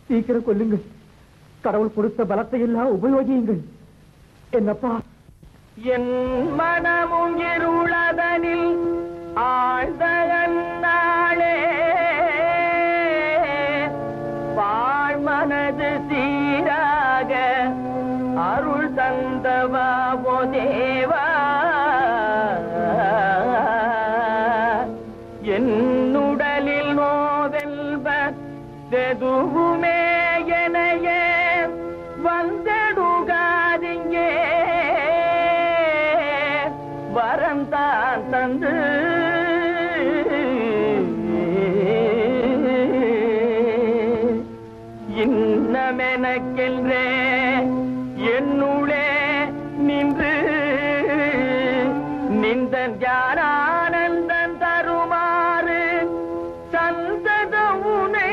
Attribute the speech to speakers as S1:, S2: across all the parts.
S1: சீக்கிரம் கொல்லுங்கள் கடவுள் கொடுத்த பலத்தை எல்லாம் உபயோகியுங்கள் என்னப்பா
S2: என் மனமும் இருளதனில் ஆழ்ந்த நாளே வாழ்மனது சீராக அருள் தந்தவா ஓ தேவா என்னுடலில் நோவெல்வ தெதுவுமே எனையே வந்தெடுகாதிங்கே வரம் தான் தந்து இன்னமெனக்கென்றே என்னுளே நின்று நிந்தன் ஞானானந்தன் தருமாறு சந்தத உனை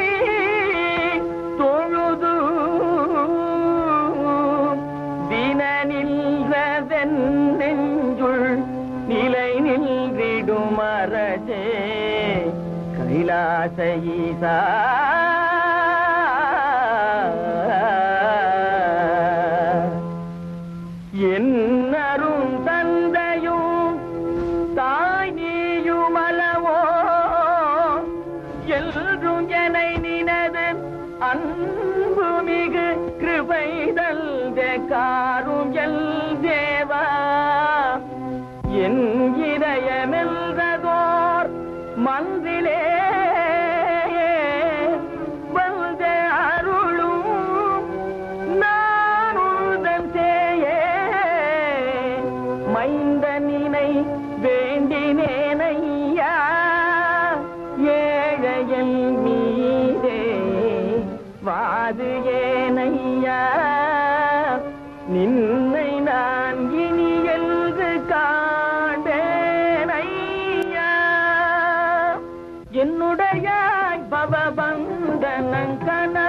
S2: தொழுது தின நின்றதென் நெஞ்சுள் நிலை நின்றிடும் அரசே கைலாச ஈசா என்னரும் தந்தையும் தாய் நீயும் அளவோ எல்லும் எனை நினது அன்பு மிகு கிருபைதல் காரும் எல் தேவா என் இதயமெல்றதோர் மந்திலே வந்த அருளும் நான் உந்தன் சேயே மைந்த நினை வேண்டினேனையா ஏழையல் மீதே வாது ஏனையா நின்னை நான் இனி என்று காண்டேனையா என்னுடைய பவபந்தனங்கன